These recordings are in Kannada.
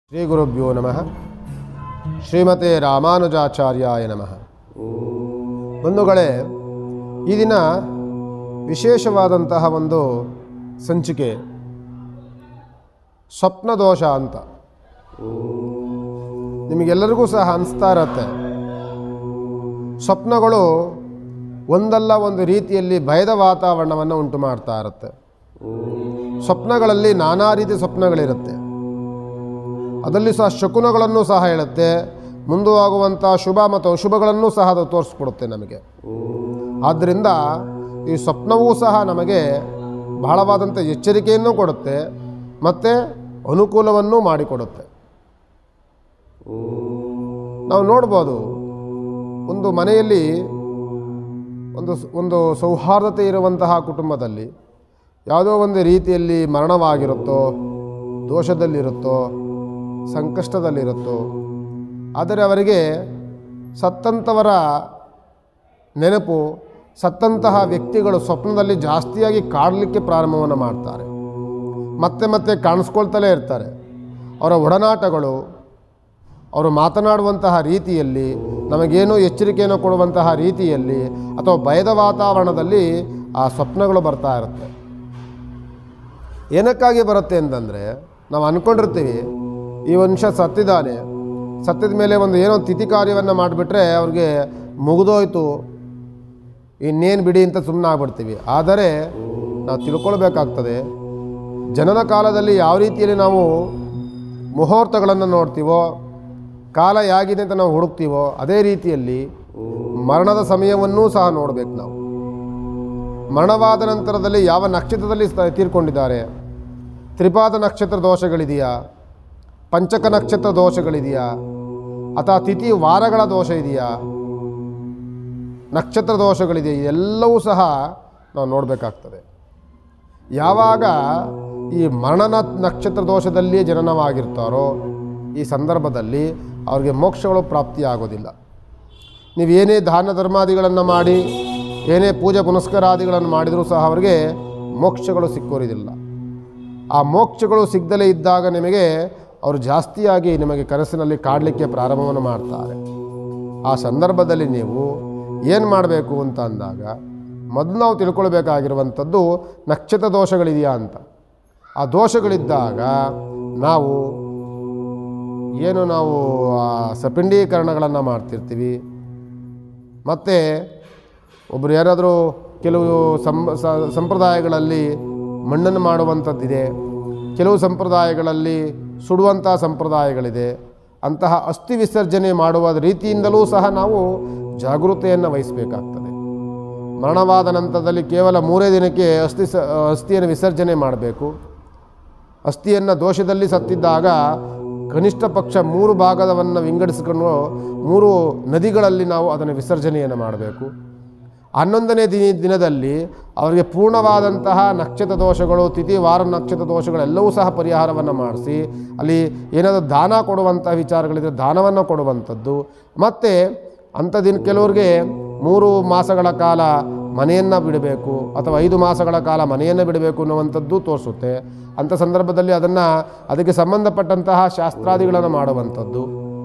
ಶ್ರೀ ಗುರುಭ್ಯೋ ನಮಃ ಶ್ರೀಮತೆ ರಾಮಾನುಜಾಚಾರ್ಯಾಯ ನಮಃ ಬಂಧುಗಳೇ ಈ ದಿನ ವಿಶೇಷವಾದಂತಹ ಒಂದು ಸಂಚಿಕೆ ಸ್ವಪ್ನದೋಷ ಅಂತ ನಿಮಗೆಲ್ಲರಿಗೂ ಸಹ ಅನಿಸ್ತಾ ಇರತ್ತೆ ಸ್ವಪ್ನಗಳು ಒಂದಲ್ಲ ಒಂದು ರೀತಿಯಲ್ಲಿ ಭಯದ ವಾತಾವರಣವನ್ನು ಉಂಟು ಮಾಡ್ತಾ ಇರುತ್ತೆ ಸ್ವಪ್ನಗಳಲ್ಲಿ ನಾನಾ ರೀತಿ ಸ್ವಪ್ನಗಳಿರುತ್ತೆ ಅದರಲ್ಲಿ ಸಹ ಶಕುನಗಳನ್ನು ಸಹ ಹೇಳುತ್ತೆ ಮುಂದುವಾಗುವಂಥ ಶುಭ ಮತ್ತು ಅಶುಭಗಳನ್ನು ಸಹ ಅದು ತೋರಿಸ್ಕೊಡುತ್ತೆ ನಮಗೆ ಆದ್ದರಿಂದ ಈ ಸ್ವಪ್ನವೂ ಸಹ ನಮಗೆ ಬಹಳವಾದಂಥ ಎಚ್ಚರಿಕೆಯನ್ನು ಕೊಡುತ್ತೆ ಮತ್ತು ಅನುಕೂಲವನ್ನು ಮಾಡಿಕೊಡುತ್ತೆ ನಾವು ನೋಡ್ಬೋದು ಒಂದು ಮನೆಯಲ್ಲಿ ಒಂದು ಒಂದು ಸೌಹಾರ್ದತೆ ಇರುವಂತಹ ಕುಟುಂಬದಲ್ಲಿ ಯಾವುದೋ ಒಂದು ರೀತಿಯಲ್ಲಿ ಮರಣವಾಗಿರುತ್ತೋ ದೋಷದಲ್ಲಿರುತ್ತೋ ಸಂಕಷ್ಟದಲ್ಲಿರುತ್ತೋ ಆದರೆ ಅವರಿಗೆ ಸತ್ತಂಥವರ ನೆನಪು ಸತ್ತಂತಹ ವ್ಯಕ್ತಿಗಳು ಸ್ವಪ್ನದಲ್ಲಿ ಜಾಸ್ತಿಯಾಗಿ ಕಾಡಲಿಕ್ಕೆ ಪ್ರಾರಂಭವನ್ನು ಮಾಡ್ತಾರೆ ಮತ್ತೆ ಮತ್ತೆ ಕಾಣಿಸ್ಕೊಳ್ತಲೇ ಇರ್ತಾರೆ ಅವರ ಒಡನಾಟಗಳು ಅವರು ಮಾತನಾಡುವಂತಹ ರೀತಿಯಲ್ಲಿ ನಮಗೇನೋ ಎಚ್ಚರಿಕೆಯನ್ನು ಕೊಡುವಂತಹ ರೀತಿಯಲ್ಲಿ ಅಥವಾ ಭಯದ ವಾತಾವರಣದಲ್ಲಿ ಆ ಸ್ವಪ್ನಗಳು ಬರ್ತಾ ಇರುತ್ತೆ ಏನಕ್ಕಾಗಿ ಬರುತ್ತೆ ಅಂತಂದರೆ ನಾವು ಅಂದ್ಕೊಂಡಿರ್ತೀವಿ ಈ ಮನುಷ್ಯ ಸತ್ತಿದ್ದಾನೆ ಸತ್ತಿದ ಮೇಲೆ ಒಂದು ಏನೋ ತಿಥಿ ಕಾರ್ಯವನ್ನು ಮಾಡಿಬಿಟ್ರೆ ಅವ್ರಿಗೆ ಮುಗಿದೋಯ್ತು ಇನ್ನೇನು ಬಿಡಿ ಅಂತ ಸುಮ್ಮನೆ ಆಗ್ಬಿಡ್ತೀವಿ ಆದರೆ ನಾವು ತಿಳ್ಕೊಳ್ಬೇಕಾಗ್ತದೆ ಜನನ ಕಾಲದಲ್ಲಿ ಯಾವ ರೀತಿಯಲ್ಲಿ ನಾವು ಮುಹೂರ್ತಗಳನ್ನು ನೋಡ್ತೀವೋ ಕಾಲ ಹೇಗಿದೆ ಅಂತ ನಾವು ಹುಡುಕ್ತೀವೋ ಅದೇ ರೀತಿಯಲ್ಲಿ ಮರಣದ ಸಮಯವನ್ನೂ ಸಹ ನೋಡಬೇಕು ನಾವು ಮರಣವಾದ ನಂತರದಲ್ಲಿ ಯಾವ ನಕ್ಷತ್ರದಲ್ಲಿ ಸ- ತೀರ್ಕೊಂಡಿದ್ದಾರೆ ತ್ರಿಪಾದ ನಕ್ಷತ್ರ ದೋಷಗಳಿದೆಯಾ ಪಂಚಕ ನಕ್ಷತ್ರ ದೋಷಗಳಿದೆಯಾ ಅಥವಾ ತಿಥಿ ವಾರಗಳ ದೋಷ ಇದೆಯಾ ನಕ್ಷತ್ರ ದೋಷಗಳಿದೆಯಾ ಇದೆಲ್ಲವೂ ಸಹ ನಾವು ನೋಡಬೇಕಾಗ್ತದೆ ಯಾವಾಗ ಈ ಮರಣನ ನಕ್ಷತ್ರ ದೋಷದಲ್ಲಿ ಜನನವಾಗಿರ್ತಾರೋ ಈ ಸಂದರ್ಭದಲ್ಲಿ ಅವ್ರಿಗೆ ಮೋಕ್ಷಗಳು ಪ್ರಾಪ್ತಿಯಾಗೋದಿಲ್ಲ ನೀವು ಏನೇ ದಾನ ಧರ್ಮಾದಿಗಳನ್ನು ಮಾಡಿ ಏನೇ ಪೂಜೆ ಪುನಸ್ಕಾರಾದಿಗಳನ್ನು ಮಾಡಿದರೂ ಸಹ ಅವರಿಗೆ ಮೋಕ್ಷಗಳು ಸಿಕ್ಕೋರಿದಿಲ್ಲ ಆ ಮೋಕ್ಷಗಳು ಸಿಗದಲೇ ಇದ್ದಾಗ ನಿಮಗೆ ಅವರು ಜಾಸ್ತಿಯಾಗಿ ನಿಮಗೆ ಕನಸಿನಲ್ಲಿ ಕಾಡಲಿಕ್ಕೆ ಪ್ರಾರಂಭವನ್ನು ಮಾಡ್ತಾರೆ ಆ ಸಂದರ್ಭದಲ್ಲಿ ನೀವು ಏನು ಮಾಡಬೇಕು ಅಂತ ಅಂದಾಗ ಮೊದಲು ನಾವು ತಿಳ್ಕೊಳ್ಬೇಕಾಗಿರುವಂಥದ್ದು ನಕ್ಷತ್ರ ದೋಷಗಳಿದೆಯಾ ಅಂತ ಆ ದೋಷಗಳಿದ್ದಾಗ ನಾವು ಏನು ನಾವು ಆ ಸಪಿಂಡೀಕರಣಗಳನ್ನು ಮಾಡ್ತಿರ್ತೀವಿ ಮತ್ತು ಒಬ್ಬರು ಯಾರಾದರೂ ಕೆಲವು ಸಂ ಸ- ಸಂಪ್ರದಾಯಗಳಲ್ಲಿ ಮಣ್ಣನ್ನು ಮಾಡುವಂಥದ್ದಿದೆ ಕೆಲವು ಸಂಪ್ರದಾಯಗಳಲ್ಲಿ ಸುಡುವಂಥ ಸಂಪ್ರದಾಯಗಳಿದೆ ಅಂತಹ ಅಸ್ಥಿ ವಿಸರ್ಜನೆ ಮಾಡುವ ರೀತಿಯಿಂದಲೂ ಸಹ ನಾವು ಜಾಗೃತೆಯನ್ನು ವಹಿಸಬೇಕಾಗ್ತದೆ ಮರಣವಾದ ನಂತರದಲ್ಲಿ ಕೇವಲ ಮೂರೇ ದಿನಕ್ಕೆ ಅಸ್ಥಿ ಸ ಅಸ್ಥಿಯನ್ನು ವಿಸರ್ಜನೆ ಮಾಡಬೇಕು ಅಸ್ಥಿಯನ್ನು ದೋಷದಲ್ಲಿ ಸತ್ತಿದ್ದಾಗ ಕನಿಷ್ಠ ಪಕ್ಷ ಮೂರು ಭಾಗದವನ್ನು ವಿಂಗಡಿಸಿಕೊಂಡು ಮೂರು ನದಿಗಳಲ್ಲಿ ನಾವು ಅದನ್ನು ವಿಸರ್ಜನೆಯನ್ನು ಮಾಡಬೇಕು ಹನ್ನೊಂದನೇ ದಿನ ದಿನದಲ್ಲಿ ಅವರಿಗೆ ಪೂರ್ಣವಾದಂತಹ ನಕ್ಷತ್ರ ದೋಷಗಳು ತಿಥಿ ವಾರ ನಕ್ಷತ್ರ ದೋಷಗಳೆಲ್ಲವೂ ಸಹ ಪರಿಹಾರವನ್ನು ಮಾಡಿಸಿ ಅಲ್ಲಿ ಏನಾದರೂ ದಾನ ಕೊಡುವಂಥ ವಿಚಾರಗಳಿದ್ರೆ ದಾನವನ್ನು ಕೊಡುವಂಥದ್ದು ಮತ್ತು ಅಂಥ ದಿನ ಕೆಲವ್ರಿಗೆ ಮೂರು ಮಾಸಗಳ ಕಾಲ ಮನೆಯನ್ನು ಬಿಡಬೇಕು ಅಥವಾ ಐದು ಮಾಸಗಳ ಕಾಲ ಮನೆಯನ್ನು ಬಿಡಬೇಕು ಅನ್ನುವಂಥದ್ದು ತೋರಿಸುತ್ತೆ ಅಂಥ ಸಂದರ್ಭದಲ್ಲಿ ಅದನ್ನು ಅದಕ್ಕೆ ಸಂಬಂಧಪಟ್ಟಂತಹ ಶಾಸ್ತ್ರಾದಿಗಳನ್ನು ಮಾಡುವಂಥದ್ದು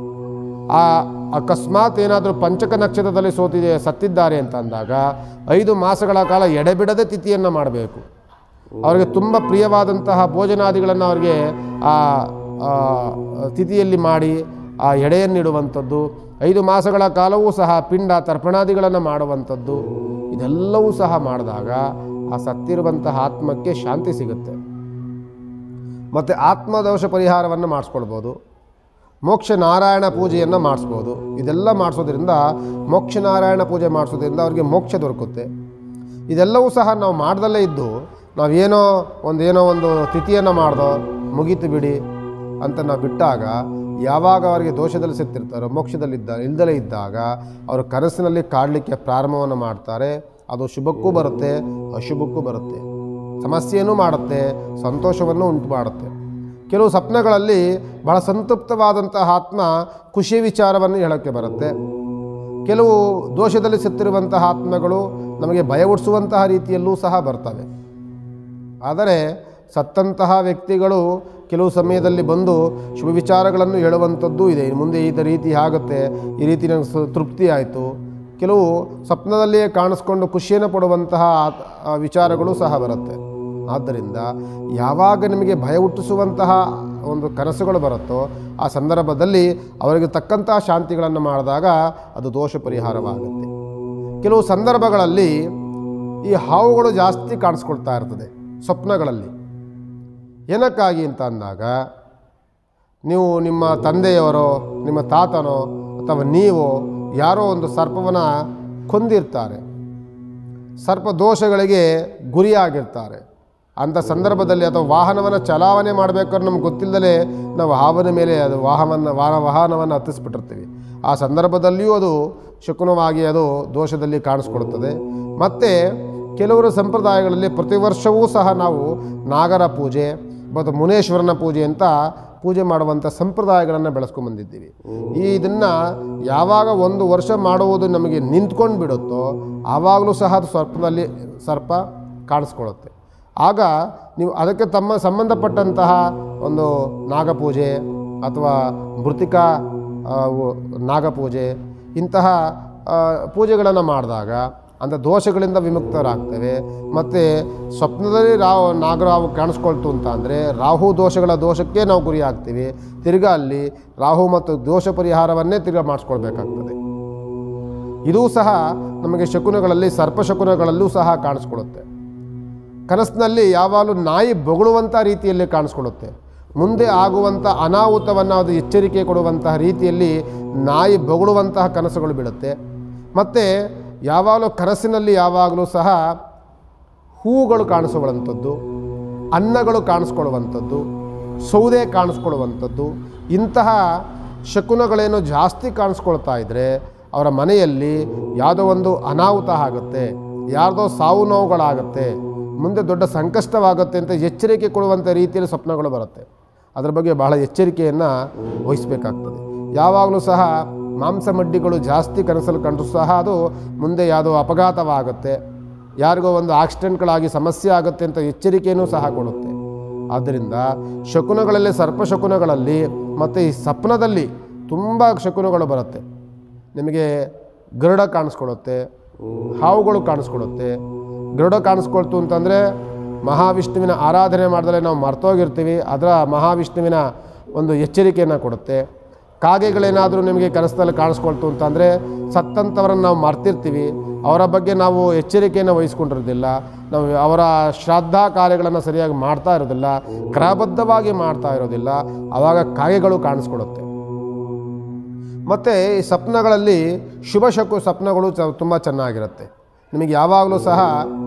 ಆ ಅಕಸ್ಮಾತ್ ಏನಾದರೂ ಪಂಚಕ ನಕ್ಷತ್ರದಲ್ಲಿ ಸೋತಿದೆ ಸತ್ತಿದ್ದಾರೆ ಅಂತ ಅಂದಾಗ ಐದು ಮಾಸಗಳ ಕಾಲ ಎಡೆಬಿಡದೆ ತಿಥಿಯನ್ನು ಮಾಡಬೇಕು ಅವರಿಗೆ ತುಂಬ ಪ್ರಿಯವಾದಂತಹ ಭೋಜನಾದಿಗಳನ್ನು ಅವರಿಗೆ ಆ ಆ, ತಿಥಿಯಲ್ಲಿ ಮಾಡಿ ಆ ಎಡೆಯನ್ನಿಡುವಂಥದ್ದು ಐದು ಮಾಸಗಳ ಕಾಲವೂ ಸಹ ಪಿಂಡ ತರ್ಪಣಾದಿಗಳನ್ನು ಮಾಡುವಂಥದ್ದು ಇದೆಲ್ಲವೂ ಸಹ ಮಾಡಿದಾಗ ಆ ಸತ್ತಿರುವಂತಹ ಆತ್ಮಕ್ಕೆ ಶಾಂತಿ ಸಿಗುತ್ತೆ ಮತ್ತು ಆತ್ಮದೋಷ ಪರಿಹಾರವನ್ನು ಮಾಡಿಸ್ಕೊಳ್ಬೋದು ಮೋಕ್ಷ ನಾರಾಯಣ ಪೂಜೆಯನ್ನು ಮಾಡಿಸ್ಬೋದು ಇದೆಲ್ಲ ಮಾಡಿಸೋದ್ರಿಂದ ಮೋಕ್ಷ ನಾರಾಯಣ ಪೂಜೆ ಮಾಡಿಸೋದ್ರಿಂದ ಅವ್ರಿಗೆ ಮೋಕ್ಷ ದೊರಕುತ್ತೆ ಇದೆಲ್ಲವೂ ಸಹ ನಾವು ಮಾಡ್ದಲ್ಲೇ ಇದ್ದು ನಾವೇನೋ ಒಂದು ಏನೋ ಒಂದು ತಿಥಿಯನ್ನು ಮಾಡ್ದೋ ಮುಗೀತು ಬಿಡಿ ಅಂತ ನಾವು ಬಿಟ್ಟಾಗ ಯಾವಾಗ ಅವರಿಗೆ ದೋಷದಲ್ಲಿ ಸತ್ತಿರ್ತಾರೋ ಮೋಕ್ಷದಲ್ಲಿದ್ದ ಇಲ್ದಲೇ ಇದ್ದಾಗ ಅವರು ಕನಸಿನಲ್ಲಿ ಕಾಡಲಿಕ್ಕೆ ಪ್ರಾರಂಭವನ್ನು ಮಾಡ್ತಾರೆ ಅದು ಶುಭಕ್ಕೂ ಬರುತ್ತೆ ಅಶುಭಕ್ಕೂ ಬರುತ್ತೆ ಸಮಸ್ಯೆಯನ್ನು ಮಾಡುತ್ತೆ ಸಂತೋಷವನ್ನು ಉಂಟು ಮಾಡುತ್ತೆ ಕೆಲವು ಸ್ವಪ್ನಗಳಲ್ಲಿ ಬಹಳ ಸಂತೃಪ್ತವಾದಂತಹ ಆತ್ಮ ಖುಷಿ ವಿಚಾರವನ್ನು ಹೇಳೋಕ್ಕೆ ಬರುತ್ತೆ ಕೆಲವು ದೋಷದಲ್ಲಿ ಸತ್ತಿರುವಂತಹ ಆತ್ಮಗಳು ನಮಗೆ ಭಯ ಹುಟ್ಟಿಸುವಂತಹ ರೀತಿಯಲ್ಲೂ ಸಹ ಬರ್ತವೆ ಆದರೆ ಸತ್ತಂತಹ ವ್ಯಕ್ತಿಗಳು ಕೆಲವು ಸಮಯದಲ್ಲಿ ಬಂದು ಶುಭ ವಿಚಾರಗಳನ್ನು ಹೇಳುವಂಥದ್ದು ಇದೆ ಇನ್ನು ಮುಂದೆ ಈ ರೀತಿ ಆಗುತ್ತೆ ಈ ರೀತಿ ನನಗೆ ಸ- ತೃಪ್ತಿ ಆಯಿತು ಕೆಲವು ಸ್ವಪ್ನದಲ್ಲಿಯೇ ಕಾಣಿಸ್ಕೊಂಡು ಖುಷಿಯನ್ನು ಪಡುವಂತಹ ಆ, ವಿಚಾರಗಳು ಸಹ ಬರುತ್ತೆ ಆದ್ದರಿಂದ ಯಾವಾಗ ನಿಮಗೆ ಭಯ ಹುಟ್ಟಿಸುವಂತಹ ಒಂದು ಕನಸುಗಳು ಬರುತ್ತೋ ಆ ಸಂದರ್ಭದಲ್ಲಿ ಅವರಿಗೆ ತಕ್ಕಂತಹ ಶಾಂತಿಗಳನ್ನು ಮಾಡಿದಾಗ ಅದು ದೋಷ ಪರಿಹಾರವಾಗುತ್ತೆ ಕೆಲವು ಸಂದರ್ಭಗಳಲ್ಲಿ ಈ ಹಾವುಗಳು ಜಾಸ್ತಿ ಕಾಣಿಸ್ಕೊಳ್ತಾ ಇರ್ತದೆ ಸ್ವಪ್ನಗಳಲ್ಲಿ ಏನಕ್ಕಾಗಿ ಅಂತ ಅಂದಾಗ ನೀವು ನಿಮ್ಮ ತಂದೆಯವರೋ ನಿಮ್ಮ ತಾತನೋ ಅಥವಾ ನೀವು ಯಾರೋ ಒಂದು ಸರ್ಪವನ್ನು ಕೊಂದಿರ್ತಾರೆ ಸರ್ಪ ದೋಷಗಳಿಗೆ ಗುರಿಯಾಗಿರ್ತಾರೆ ಅಂಥ ಸಂದರ್ಭದಲ್ಲಿ ಅಥವಾ ವಾಹನವನ್ನು ಚಲಾವಣೆ ಮಾಡಬೇಕಾದ್ರೆ ನಮ್ಗೆ ಗೊತ್ತಿಲ್ಲದಲೇ ನಾವು ಹಾವನ ಮೇಲೆ ಅದು ವಾಹನವನ್ನು ವಾಹನ ವಾಹನವನ್ನು ಹತ್ತಿಸ್ಬಿಟ್ಟಿರ್ತೀವಿ ಆ ಸಂದರ್ಭದಲ್ಲಿಯೂ ಅದು ಶಕುನವಾಗಿ ಅದು ದೋಷದಲ್ಲಿ ಕಾಣಿಸ್ಕೊಡುತ್ತದೆ ಮತ್ತು ಕೆಲವರು ಸಂಪ್ರದಾಯಗಳಲ್ಲಿ ಪ್ರತಿ ವರ್ಷವೂ ಸಹ ನಾವು ನಾಗರ ಪೂಜೆ ಮತ್ತು ಮುನೇಶ್ವರನ ಪೂಜೆ ಅಂತ ಪೂಜೆ ಮಾಡುವಂಥ ಸಂಪ್ರದಾಯಗಳನ್ನು ಬೆಳೆಸ್ಕೊಂಡ್ಬಂದಿದ್ದೀವಿ ಈ ಇದನ್ನು ಯಾವಾಗ ಒಂದು ವರ್ಷ ಮಾಡುವುದು ನಮಗೆ ನಿಂತ್ಕೊಂಡು ಬಿಡುತ್ತೋ ಆವಾಗಲೂ ಸಹ ಅದು ಸರ್ಪದಲ್ಲಿ ಸರ್ಪ ಕಾಣಿಸ್ಕೊಳ್ಳುತ್ತೆ ಆಗ ನೀವು ಅದಕ್ಕೆ ತಮ್ಮ ಸಂಬಂಧಪಟ್ಟಂತಹ ಒಂದು ನಾಗಪೂಜೆ ಅಥವಾ ಮೃತಿಕಾ ಆ, ವು- ನಾಗಪೂಜೆ ಇಂತಹ ಪೂಜೆಗಳನ್ನು ಮಾಡಿದಾಗ ಅಂಥ ದೋಷಗಳಿಂದ ವಿಮುಕ್ತರಾಗ್ತೇವೆ ಮತ್ತು ಸ್ವಪ್ನದಲ್ಲಿ ರಾಹು ನಾಗರಾವು ಕಾಣಿಸ್ಕೊಳ್ತು ಅಂತ ಅಂದರೆ ರಾಹು ದೋಷಗಳ ದೋಷಕ್ಕೆ ನಾವು ಗುರಿ ಆಗ್ತೀವಿ ತಿರ್ಗಾ ಅಲ್ಲಿ ರಾಹು ಮತ್ತು ದೋಷ ಪರಿಹಾರವನ್ನೇ ತಿರ್ಗಾ ಮಾಡಿಸ್ಕೊಳ್ಬೇಕಾಗ್ತದೆ ಇದೂ ಸಹ ನಮಗೆ ಶಕುನಗಳಲ್ಲಿ ಸರ್ಪ ಶಕುನಗಳಲ್ಲೂ ಸಹ ಕಾಣಿಸ್ಕೊಳ್ಳುತ್ತೆ ಕನಸಿನಲ್ಲಿ ಯಾವಾಗಲೂ ನಾಯಿ ಬೊಗಳುವಂಥ ರೀತಿಯಲ್ಲಿ ಕಾಣಿಸ್ಕೊಳ್ಳುತ್ತೆ ಮುಂದೆ ಆಗುವಂಥ ಅನಾಹುತವನ್ನು ಅದು ಎಚ್ಚರಿಕೆ ಕೊಡುವಂತಹ ರೀತಿಯಲ್ಲಿ ನಾಯಿ ಬೊಗಳುವಂತಹ ಕನಸುಗಳು ಬೀಳುತ್ತೆ ಮತ್ತು ಯಾವಾಗಲೂ ಕನಸಿನಲ್ಲಿ ಯಾವಾಗಲೂ ಸಹ ಹೂವುಗಳು ಕಾಣಿಸುವಂಥದ್ದು ಅನ್ನಗಳು ಕಾಣಿಸ್ಕೊಳ್ಳುವಂಥದ್ದು ಸೌದೆ ಕಾಣಿಸ್ಕೊಳ್ಳುವಂಥದ್ದು ಇಂತಹ ಶಕುನಗಳೇನು ಜಾಸ್ತಿ ಕಾಣಿಸ್ಕೊಳ್ತಾ ಇದ್ದರೆ ಅವರ ಮನೆಯಲ್ಲಿ ಯಾವುದೋ ಒಂದು ಅನಾಹುತ ಆಗುತ್ತೆ ಯಾರ್ದೋ ಸಾವು ನೋವುಗಳಾಗುತ್ತೆ ಮುಂದೆ ದೊಡ್ಡ ಸಂಕಷ್ಟವಾಗುತ್ತೆ ಅಂತ ಎಚ್ಚರಿಕೆ ಕೊಡುವಂಥ ರೀತಿಯಲ್ಲಿ ಸ್ವಪ್ನಗಳು ಬರುತ್ತೆ ಅದರ ಬಗ್ಗೆ ಬಹಳ ಎಚ್ಚರಿಕೆಯನ್ನು ವಹಿಸಬೇಕಾಗ್ತದೆ ಯಾವಾಗಲೂ ಸಹ ಮಾಂಸಮಡ್ಡಿಗಳು ಜಾಸ್ತಿ ಕನಸಲ್ಲಿ ಕಂಡು ಸಹ ಅದು ಮುಂದೆ ಯಾವುದೋ ಅಪಘಾತವಾಗುತ್ತೆ ಯಾರಿಗೋ ಒಂದು ಆಕ್ಸಿಡೆಂಟ್ಗಳಾಗಿ ಸಮಸ್ಯೆ ಆಗುತ್ತೆ ಅಂತ ಎಚ್ಚರಿಕೆಯೂ ಸಹ ಕೊಡುತ್ತೆ ಆದ್ದರಿಂದ ಶಕುನಗಳಲ್ಲಿ ಸರ್ಪ ಶಕುನಗಳಲ್ಲಿ ಮತ್ತು ಈ ಸ್ವಪ್ನದಲ್ಲಿ ತುಂಬ ಶಕುನಗಳು ಬರುತ್ತೆ ನಿಮಗೆ ಗರುಡ ಕಾಣಿಸ್ಕೊಳ್ಳುತ್ತೆ ಹಾವುಗಳು ಕಾಣಿಸ್ಕೊಳ್ಳುತ್ತೆ ಗರುಡ ಕಾಣಿಸ್ಕೊಳ್ತು ಅಂತಂದರೆ ಮಹಾವಿಷ್ಣುವಿನ ಆರಾಧನೆ ಮಾಡಿದ್ರೆ ನಾವು ಮರ್ತೋಗಿರ್ತೀವಿ ಅದರ ಮಹಾವಿಷ್ಣುವಿನ ಒಂದು ಎಚ್ಚರಿಕೆಯನ್ನು ಕೊಡುತ್ತೆ ಕಾಗೆಗಳೇನಾದರೂ ನಿಮಗೆ ಕನಸದಲ್ಲಿ ಕಾಣಿಸ್ಕೊಳ್ತು ಅಂತಂದರೆ ಸತ್ತಂಥವ್ರನ್ನ ನಾವು ಮರ್ತಿರ್ತೀವಿ ಅವರ ಬಗ್ಗೆ ನಾವು ಎಚ್ಚರಿಕೆಯನ್ನು ವಹಿಸ್ಕೊಂಡಿರೋದಿಲ್ಲ ನಾವು ಅವರ ಶ್ರಾದ್ದ ಕಾರ್ಯಗಳನ್ನು ಸರಿಯಾಗಿ ಮಾಡ್ತಾ ಇರೋದಿಲ್ಲ ಕ್ರಮಬದ್ಧವಾಗಿ ಮಾಡ್ತಾ ಇರೋದಿಲ್ಲ ಆವಾಗ ಕಾಗೆಗಳು ಕಾಣಿಸ್ಕೊಡುತ್ತೆ ಮತ್ತು ಈ ಸ್ವಪ್ನಗಳಲ್ಲಿ ಶುಭ ಶಕು ಸ್ವಪ್ನಗಳು ಚ ತುಂಬ ಚೆನ್ನಾಗಿರುತ್ತೆ ನಿಮಗೆ ಯಾವಾಗಲೂ ಸಹ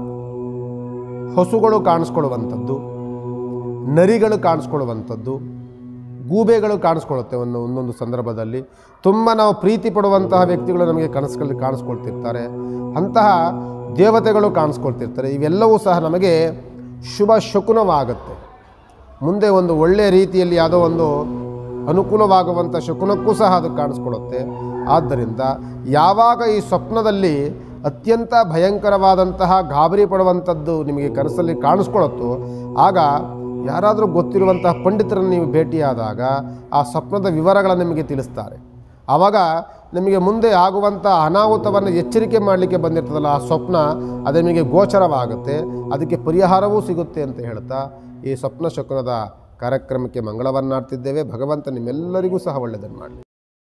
ಹೊಸುಗಳು ಕಾಣಿಸ್ಕೊಳ್ಳುವಂಥದ್ದು ನರಿಗಳು ಕಾಣಿಸ್ಕೊಳ್ಳುವಂಥದ್ದು ಗೂಬೆಗಳು ಕಾಣಿಸ್ಕೊಳ್ಳುತ್ತೆ ಒಂದು ಒಂದೊಂದು ಸಂದರ್ಭದಲ್ಲಿ ತುಂಬ ನಾವು ಪ್ರೀತಿ ಪಡುವಂತಹ ವ್ಯಕ್ತಿಗಳು ನಮಗೆ ಕನಸುಗಳಲ್ಲಿ ಕಾಣಿಸ್ಕೊಳ್ತಿರ್ತಾರೆ ಅಂತಹ ದೇವತೆಗಳು ಕಾಣಿಸ್ಕೊಳ್ತಿರ್ತಾರೆ ಇವೆಲ್ಲವೂ ಸಹ ನಮಗೆ ಶುಭ ಶಕುನವಾಗುತ್ತೆ ಮುಂದೆ ಒಂದು ಒಳ್ಳೆಯ ರೀತಿಯಲ್ಲಿ ಯಾವುದೋ ಒಂದು ಅನುಕೂಲವಾಗುವಂಥ ಶಕುನಕ್ಕೂ ಸಹ ಅದು ಕಾಣಿಸ್ಕೊಳ್ಳುತ್ತೆ ಆದ್ದರಿಂದ ಯಾವಾಗ ಈ ಸ್ವಪ್ನದಲ್ಲಿ ಅತ್ಯಂತ ಭಯಂಕರವಾದಂತಹ ಗಾಬರಿ ಪಡುವಂಥದ್ದು ನಿಮಗೆ ಕನಸಲ್ಲಿ ಕಾಣಿಸ್ಕೊಳ್ಳುತ್ತೋ ಆಗ ಯಾರಾದರೂ ಗೊತ್ತಿರುವಂತಹ ಪಂಡಿತರನ್ನು ನೀವು ಭೇಟಿಯಾದಾಗ ಆ ಸ್ವಪ್ನದ ವಿವರಗಳನ್ನು ನಿಮಗೆ ತಿಳಿಸ್ತಾರೆ ಆವಾಗ ನಿಮಗೆ ಮುಂದೆ ಆಗುವಂಥ ಅನಾಹುತವನ್ನು ಎಚ್ಚರಿಕೆ ಮಾಡಲಿಕ್ಕೆ ಬಂದಿರ್ತದಲ್ಲ ಆ ಸ್ವಪ್ನ ಅದು ನಿಮಗೆ ಗೋಚರವಾಗುತ್ತೆ ಅದಕ್ಕೆ ಪರಿಹಾರವೂ ಸಿಗುತ್ತೆ ಅಂತ ಹೇಳ್ತಾ ಈ ಸ್ವಪ್ನ ಶಕುನದ ಕಾರ್ಯಕ್ರಮಕ್ಕೆ ಮಂಗಳವನ್ನಾಡ್ತಿದ್ದೇವೆ ಭಗವಂತ ನಿಮ್ಮೆಲ್ಲರಿಗೂ ಸಹ ಒಳ್ಳೆಯದನ್ನು ಮಾಡಲಿ